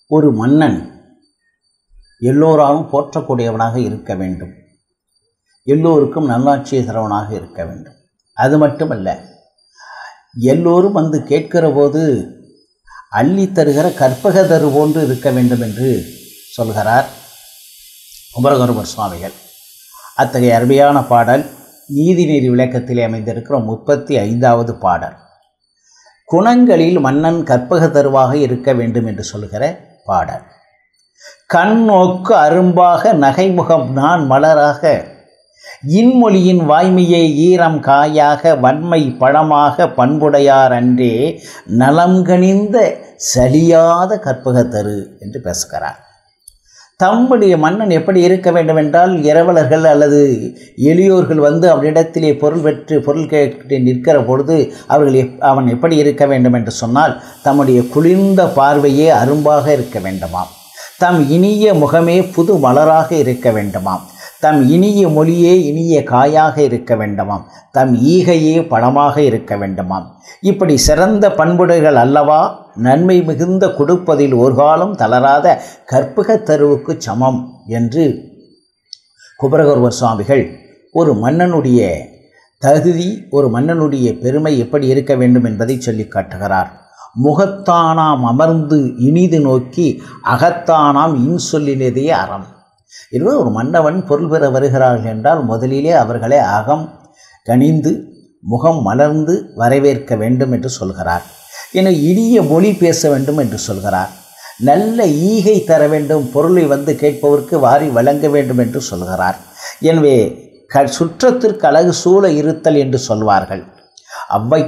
ஒரு மன்னன் எல்லோராலும் போற்றக்கூடியவனாக இருக்க வேண்டும் எல்லோருக்கும் நல்லாட்சியை தரவனாக இருக்க வேண்டும் அது மட்டுமல்ல எல்லோரும் வந்து கேட்கிற போது அள்ளி தருகிற கற்பக தரு போன்று இருக்க வேண்டும் என்று சொல்கிறார் குமரகுருபர் சுவாமிகள் அத்தகைய அருமையான பாடல் நீதிநெறி விளக்கத்திலே அமைந்திருக்கிற முப்பத்தி ஐந்தாவது பாடல் குணங்களில் மன்னன் கற்பக தருவாக இருக்க வேண்டும் என்று சொல்கிற பாடல் கண் நோக்கு அரும்பாக நகைமுகம் நான் மலராக இன்மொழியின் வாய்மையை ஈரம் காயாக வன்மை பழமாக பண்புடையார் அன்றே நலங்கணிந்த சலியாத கற்பகத்தரு என்று பேசுகிறார் தம்முடைய மன்னன் எப்படி இருக்க வேண்டும் என்றால் இரவலர்கள் அல்லது எளியோர்கள் வந்து அவனிடத்திலே பொருள் பெற்று பொருள் கேட்டு நிற்கிற பொழுது அவர்கள் எப் அவன் எப்படி இருக்க வேண்டும் என்று சொன்னால் தம்முடைய குளிர்ந்த பார்வையே அரும்பாக இருக்க வேண்டுமாம் தம் இனிய முகமே புது மலராக இருக்க வேண்டுமாம் தம் இனிய மொழியே இனிய காயாக இருக்க வேண்டுமாம் தம் ஈகையே பழமாக இருக்க வேண்டுமாம் இப்படி சிறந்த பண்புடைகள் அல்லவா நன்மை மிகுந்த கொடுப்பதில் ஒரு காலம் தளராத கற்பக தருவுக்கு சமம் என்று குபரகர்வர் சுவாமிகள் ஒரு மன்னனுடைய தகுதி ஒரு மன்னனுடைய பெருமை எப்படி இருக்க வேண்டும் என்பதை சொல்லி காட்டுகிறார் முகத்தானாம் அமர்ந்து இனிது நோக்கி அகத்தானாம் இன்சொல்லினதே அறம் எனவே ஒரு மன்னவன் பொருள் பெற வருகிறார்கள் என்றால் முதலிலே அவர்களை அகம் கனிந்து முகம் மலர்ந்து வரவேற்க வேண்டும் என்று சொல்கிறார் என இனிய மொழி பேச வேண்டும் என்று சொல்கிறார் நல்ல ஈகை தர வேண்டும் பொருளை வந்து கேட்பவருக்கு வாரி வழங்க வேண்டும் என்று சொல்கிறார் எனவே க சுற்றத்திற்கு அழகு சூழ இருத்தல் என்று சொல்வார்கள் அவ்வை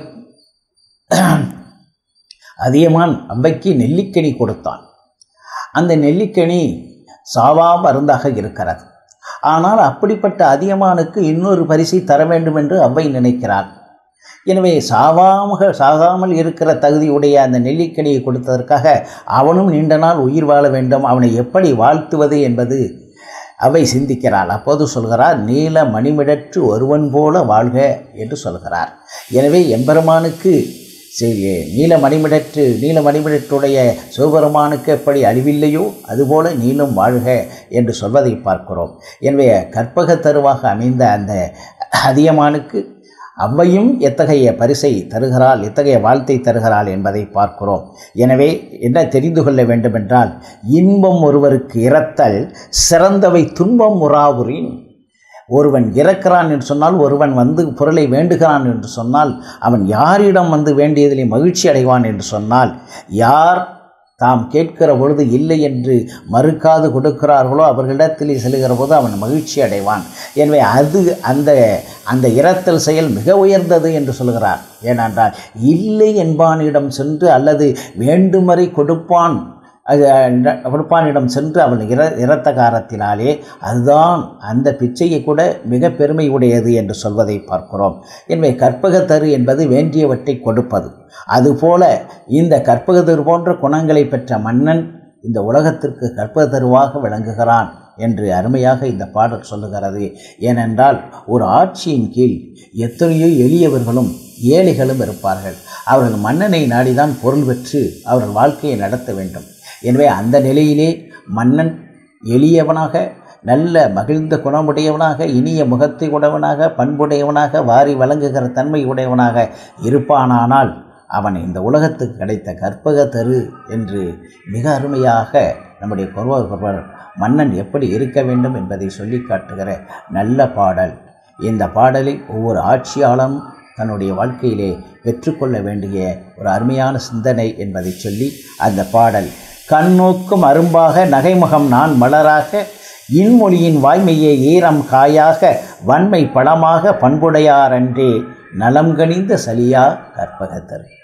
அதியமான் அவ்வைக்கு நெல்லிக்கனி கொடுத்தான் அந்த நெல்லிக்கனி சாவா மருந்தாக இருக்கிறது ஆனால் அப்படிப்பட்ட அதியமானுக்கு இன்னொரு பரிசை தர வேண்டும் என்று அவ்வை நினைக்கிறார் எனவே சாவாமக சாகாமல் இருக்கிற தகுதியுடைய அந்த நெல்லிக்கனியை கொடுத்ததற்காக அவனும் நீண்ட நாள் உயிர் வாழ வேண்டும் அவனை எப்படி வாழ்த்துவது என்பது அவை சிந்திக்கிறாள் அப்போது சொல்கிறார் நீல மணிமிடற்று ஒருவன் போல வாழ்க என்று சொல்கிறார் எனவே எம்பெருமானுக்கு சரி நீல மணிமிடற்று நீல மணிமிடற்றுடைய சிவபெருமானுக்கு எப்படி அழிவில்லையோ அதுபோல நீளும் வாழ்க என்று சொல்வதை பார்க்கிறோம் எனவே கற்பக தருவாக அமைந்த அந்த அதியமானுக்கு அவ்வையும் எத்தகைய பரிசை தருகிறாள் எத்தகைய வாழ்த்தை தருகிறாள் என்பதை பார்க்கிறோம் எனவே என்ன தெரிந்து கொள்ள வேண்டுமென்றால் இன்பம் ஒருவருக்கு இறத்தல் சிறந்தவை துன்பம் உறாவுரின் ஒருவன் இறக்கிறான் என்று சொன்னால் ஒருவன் வந்து பொருளை வேண்டுகிறான் என்று சொன்னால் அவன் யாரிடம் வந்து வேண்டியதிலே மகிழ்ச்சி அடைவான் என்று சொன்னால் யார் தாம் கேட்கிற பொழுது இல்லை என்று மறுக்காது கொடுக்கிறார்களோ அவர்களிடத்திலே செல்கிற போது அவன் மகிழ்ச்சி அடைவான் எனவே அது அந்த அந்த இறத்தல் செயல் மிக உயர்ந்தது என்று சொல்கிறார் ஏனென்றால் இல்லை என்பானிடம் சென்று அல்லது வேண்டுமறை கொடுப்பான் அது கொடுப்பானிடம் சென்று அவன் இற இறத்த காரத்தினாலே அதுதான் அந்த பிச்சையை கூட மிக பெருமை உடையது என்று சொல்வதை பார்க்கிறோம் எனவே கற்பகத்தரு என்பது வேண்டியவற்றை கொடுப்பது அதுபோல இந்த கற்பகத்தரு போன்ற குணங்களை பெற்ற மன்னன் இந்த உலகத்திற்கு கற்பகத்தருவாக விளங்குகிறான் என்று அருமையாக இந்த பாடல் சொல்லுகிறது ஏனென்றால் ஒரு ஆட்சியின் கீழ் எத்தனையோ எளியவர்களும் ஏழைகளும் இருப்பார்கள் அவர்கள் மன்னனை நாடிதான் பொருள் பெற்று அவர்கள் வாழ்க்கையை நடத்த வேண்டும் எனவே அந்த நிலையிலே மன்னன் எளியவனாக நல்ல மகிழ்ந்த குணமுடையவனாக இனிய முகத்தை உடையவனாக பண்புடையவனாக வாரி வழங்குகிற தன்மை உடையவனாக இருப்பானானால் அவன் இந்த உலகத்துக்கு கிடைத்த கற்பக தரு என்று மிக அருமையாக நம்முடைய கொர்வர் மன்னன் எப்படி இருக்க வேண்டும் என்பதை சொல்லி காட்டுகிற நல்ல பாடல் இந்த பாடலை ஒவ்வொரு ஆட்சியாளரும் தன்னுடைய வாழ்க்கையிலே பெற்றுக்கொள்ள வேண்டிய ஒரு அருமையான சிந்தனை என்பதை சொல்லி அந்த பாடல் கண்ணோக்கும் அரும்பாக நகைமுகம் நான் மலராக இன்மொழியின் வாய்மையே ஈரம் காயாக வன்மை பழமாக பண்புடையாரன்றே நலம் கணிந்த சலியா கற்பகத்தர்